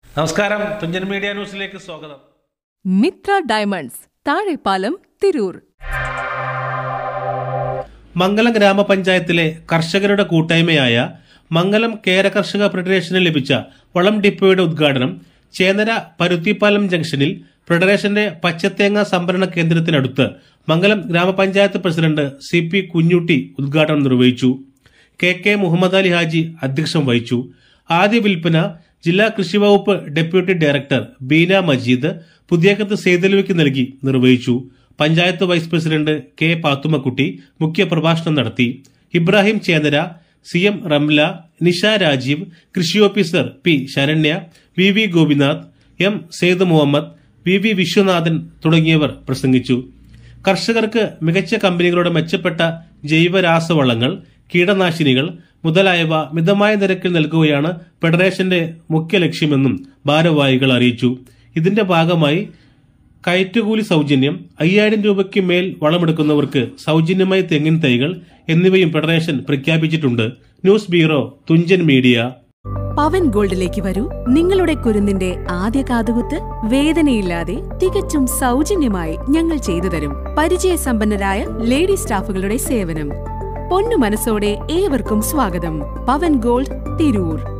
നമസ്കാരം തുഞ്ചൻ മീഡിയ ന്യൂസിലേക്ക് സ്വാഗതം മിത്ര ഡയമണ്ട്സ് താഴെപ്പാലം തിരൂർ മംഗലം ഗ്രാമപഞ്ചായത്തിലെ കർഷകരുടെ കൂട്ടായ്മയായ മംഗലം കേര കർഷക ഫെഡറേഷന് ലഭിച്ച വളം ഡിപ്പോയുടെ ഉദ്ഘാടനം ചേനര പരുത്തിപ്പാലം ജംഗ്ഷനിൽ ഫെഡറേഷന്റെ പച്ചത്തേങ്ങ സംഭരണ കേന്ദ്രത്തിനടുത്ത് മംഗലം ഗ്രാമപഞ്ചായത്ത് പ്രസിഡന്റ് സി പി കുഞ്ഞുട്ടി ഉദ്ഘാടനം നിർവഹിച്ചു കെ കെ മുഹമ്മദ് അലി ഹാജി അധ്യക്ഷം വഹിച്ചു ആദ്യ വിൽപ്പന ജില്ലാ കൃഷി വകുപ്പ് ഡെപ്യൂട്ടി ഡയറക്ടർ ബീന മജീദ് പുതിയകത്ത് സേതലുവയ്ക്ക് നൽകി നിർവഹിച്ചു panchayat vice president K Pathummakutty മുഖ്യ പ്രഭാഷണം നടത്തി ഇബ്രാഹിം ചേന്നര സി എം റംല നിഷ രാജീവ് കൃഷി officer P Saranya V V Gopinath M Syed Muhammad V V Viswanathan തുടങ്ങിയവർ പ്രസംഗിച്ചു കർഷകർക്ക് മികച്ച കമ്പനികളുടെ മെച്ചപ്പെട്ട ജൈവരാസവളങ്ങൾ കീടനാശിനികൾ മുതലായവ മിതമായ നിരക്കിൽ നൽകുകയാണ് ഫെഡറേഷന്റെ മുഖ്യ ലക്ഷ്യമെന്നും ഭാരവാഹികൾ അറിയിച്ചു ഇതിന്റെ ഭാഗമായി കയറ്റുകൂലി സൗജന്യം അയ്യായിരം രൂപയ്ക്ക് മേൽ വളമെടുക്കുന്നവർക്ക് സൗജന്യമായി തെങ്ങിൻ തൈകൾ എന്നിവയും ഫെഡറേഷൻ പ്രഖ്യാപിച്ചിട്ടുണ്ട് news bureau Thunchan media Pavan ഗോൾഡിലേക്ക് വരൂ നിങ്ങളുടെ കുരുന്നിന്റെ ആദ്യ കാതുകുത്ത് വേദനയില്ലാതെ തികച്ചും സൗജന്യമായി ഞങ്ങൾ ചെയ്തു തരും പരിചയസമ്പന്നരായ ലേഡി സ്റ്റാഫുകളുടെ സേവനം പൊന്നു മനസ്സോടെ ഏവർക്കും സ്വാഗതം പവൻ ഗോൾഡ് തിരൂർ